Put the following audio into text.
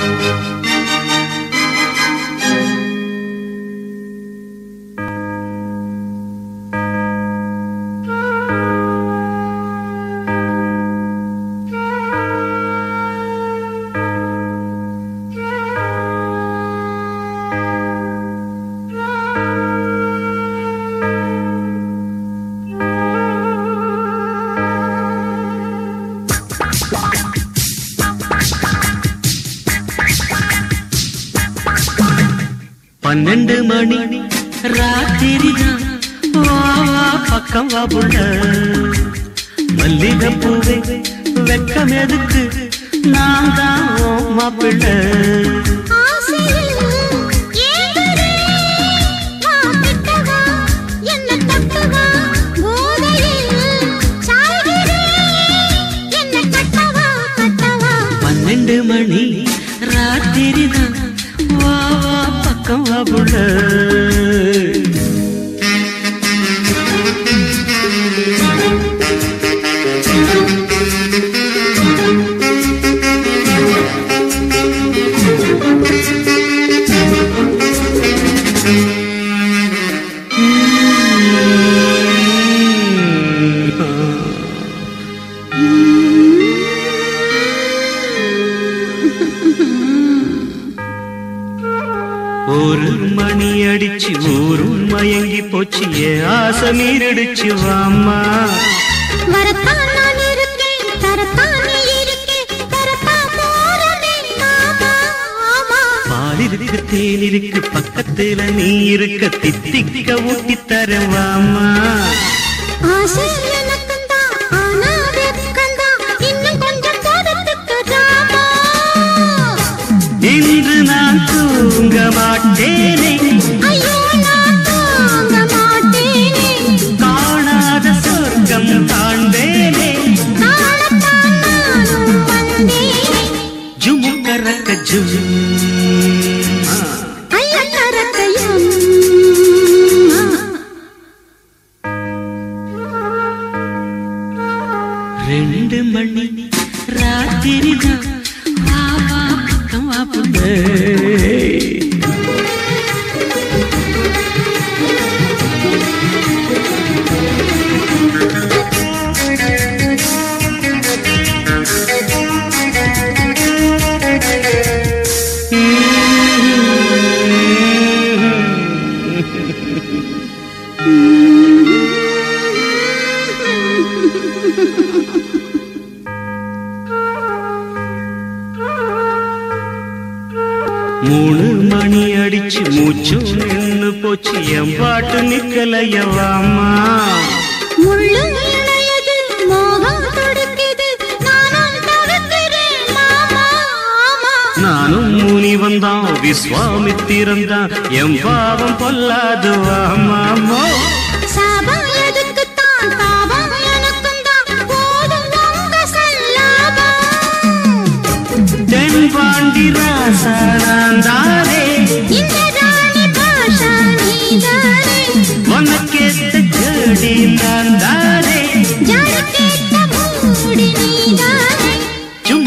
பன்னெண்டு மணி ராத்திரி தான் வா வா பக்கம் வா புள்ள மல்லிகை பூவே வெக்கம் எதுக்கு நான் தான் உன் மாப்பிள்ளை ஆசையில் ஏங்குறே வா கிட்டவா என்ன தட்டுவா போதையில் சாய்கிறே என்ன கட்டவா கட்டவா பன்னெண்டு மணி ராத்திரி தான் வா வா பக்கம் வா புள்ள ஒரு மணி அடிச்சு ஊரும் மயங்கி போச்சு ஏன் ஆசை மீறடிச்சு வாம்மா வரத்தான் நான் இருக்கேன் தரத்தான் நீ இருக்கே தரத்தான் போறதே மாமா ஆமா பால் இருக்கு தேன் இருக்கு பக்கத்துல நீ இருக்க தித்திக்க ஊட்டி தரேன் வாம்மா ஆசை எனக்குந்தான் ஆனா வெட்கந்தான் இன்னும் கொஞ்சம் போதத்துக்கு ராமா இன்று நான் தூங்க மாட்டேனே ஐயோ நான் தாங்க மாட்டேனே காணாத சொர்க்கம் காண்பேனே காணத்தான் நானும் வந்தேனே ஜுமுக்கரக்க ஜும் ஐயா கரக்கையும் ரெண்டு மணி ராத்திரி தான் வா வா பக்கம் வா புள்ளே. மூணு மணி அடிச்சு மூச்சு நின்னு போச்சு என் பாட்டு நிக்கலையவாமா முள்ளு இணையது மோகம் துடிக்குது நானும் தவிர்க்கிறேன் மாமா ஆமா நானும் முனி வந்தான் விஸ்வாமித்திரந்தான் என் பாவம் பொல்லாது வாமாமோ சாபம் எதுக்குத்தான் தாபம் எனக்கும் தான் போதும் உங்க சல்லாபம் தென்பாண்டி ராசா நான் தானே இந்த